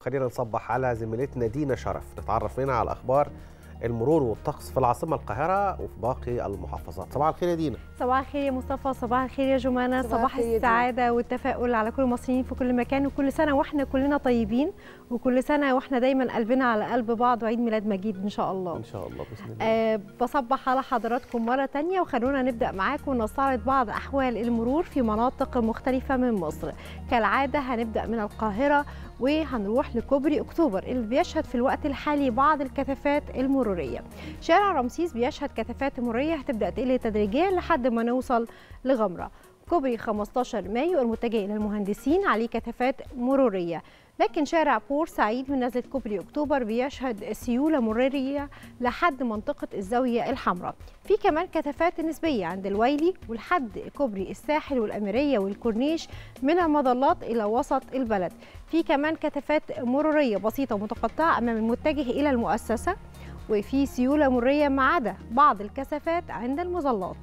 خلينا نصبح على زميلتنا دينا شرف نتعرف منها على اخبار المرور والطقس في العاصمه القاهره وفي باقي المحافظات صباح الخير يا دينا صباح الخير يا مصطفى صباح الخير يا جمانة صباح صباح الخير يا السعادة والتفاؤل على كل المصريين في كل مكان وكل سنة واحنا كلنا طيبين وكل سنة واحنا دايما قلبنا على قلب بعض وعيد ميلاد مجيد ان شاء الله ان شاء الله باذن الله أه بصبح على حضراتكم مرة تانية وخلونا نبدأ معاكم ونستعرض بعض أحوال المرور في مناطق مختلفة من مصر كالعادة هنبدأ من القاهرة وهنروح لكوبري أكتوبر اللي بيشهد في الوقت الحالي بعض الكثافات المرورية شارع رمسيس بيشهد كثافات مرورية هتبدأ تقل تدريجيا لحد ما نوصل لغمرة كوبري 15 مايو المتجه إلى المهندسين عليه كثافات مرورية لكن شارع بورسعيد من نزلة كوبري أكتوبر بيشهد سيولة مرورية لحد منطقة الزاوية الحمراء في كمان كثافات نسبية عند الويلي ولحد كوبري الساحل والأميرية والكورنيش من المظلات إلى وسط البلد في كمان كثافات مرورية بسيطة متقطعة أمام المتجه إلى المؤسسة وفي سيولة مرورية ما عدا بعض الكثافات عند المظلات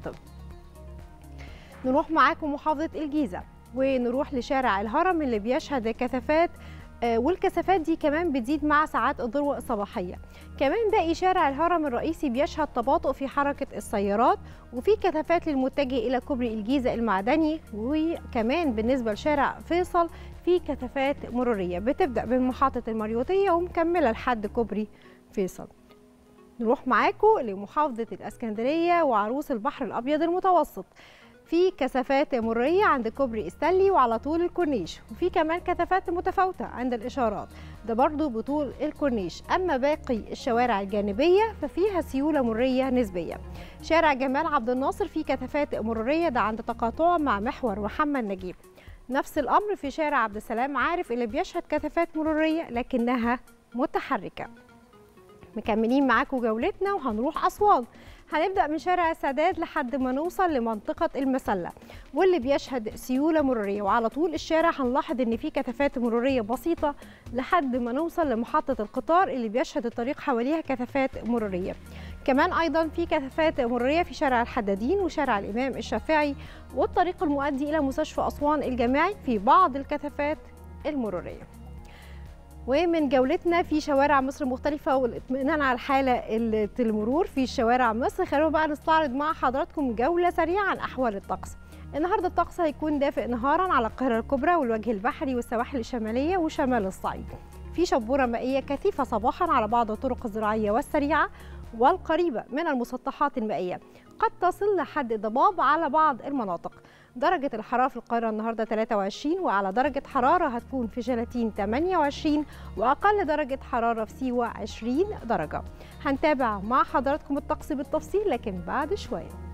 نروح معاكم محافظة الجيزة ونروح لشارع الهرم اللي بيشهد كثافات آه، والكثافات دي كمان بتزيد مع ساعات الذروة الصباحية كمان باقي شارع الهرم الرئيسي بيشهد تباطؤ في حركة السيارات وفي كثافات للمتجه إلى كوبري الجيزة المعدني وكمان بالنسبة لشارع فيصل في كثافات مرورية بتبدأ من محطة المريوطية ومكملة لحد كوبري فيصل نروح معاكم لمحافظة الأسكندرية وعروس البحر الأبيض المتوسط في كثافات مرورية عند كوبري استانلي وعلى طول الكورنيش وفي كمان كثافات متفاوتة عند الإشارات ده برضو بطول الكورنيش أما باقي الشوارع الجانبية ففيها سيولة مرورية نسبية شارع جمال عبد الناصر فيه كثافات مرورية ده عند تقاطعه مع محور محمد نجيب نفس الأمر في شارع عبد السلام عارف اللي بيشهد كثافات مرورية لكنها متحركة مكملين معاكم جولتنا وهنروح أسوان هنبدأ من شارع السادات لحد ما نوصل لمنطقة المسلة واللي بيشهد سيولة مرورية وعلى طول الشارع هنلاحظ إن في كثافات مرورية بسيطة لحد ما نوصل لمحطة القطار اللي بيشهد الطريق حواليها كثافات مرورية كمان أيضا في كثافات مرورية في شارع الحدادين وشارع الإمام الشافعي والطريق المؤدي إلى مستشفى أسوان الجامعي في بعض الكثافات المرورية ومن جولتنا في شوارع مصر مختلفة والاطمئنان على حالة المرور في شوارع مصر خلونا بقى نستعرض مع حضراتكم جولة سريعة عن أحوال الطقس النهارده الطقس هيكون دافئ نهارا على القاهرة الكبرى والوجه البحري والسواحل الشمالية وشمال الصعيد في شبورة مائية كثيفة صباحا على بعض الطرق الزراعية والسريعة والقريبة من المسطحات المائية قد تصل لحد ضباب على بعض المناطق درجة الحرارة في القاهرة النهاردة 23 وأعلى درجة حرارة هتكون في جلاتين 28 وأقل درجة حرارة في سيوة 20 درجة هنتابع مع حضراتكم الطقس بالتفصيل لكن بعد شوية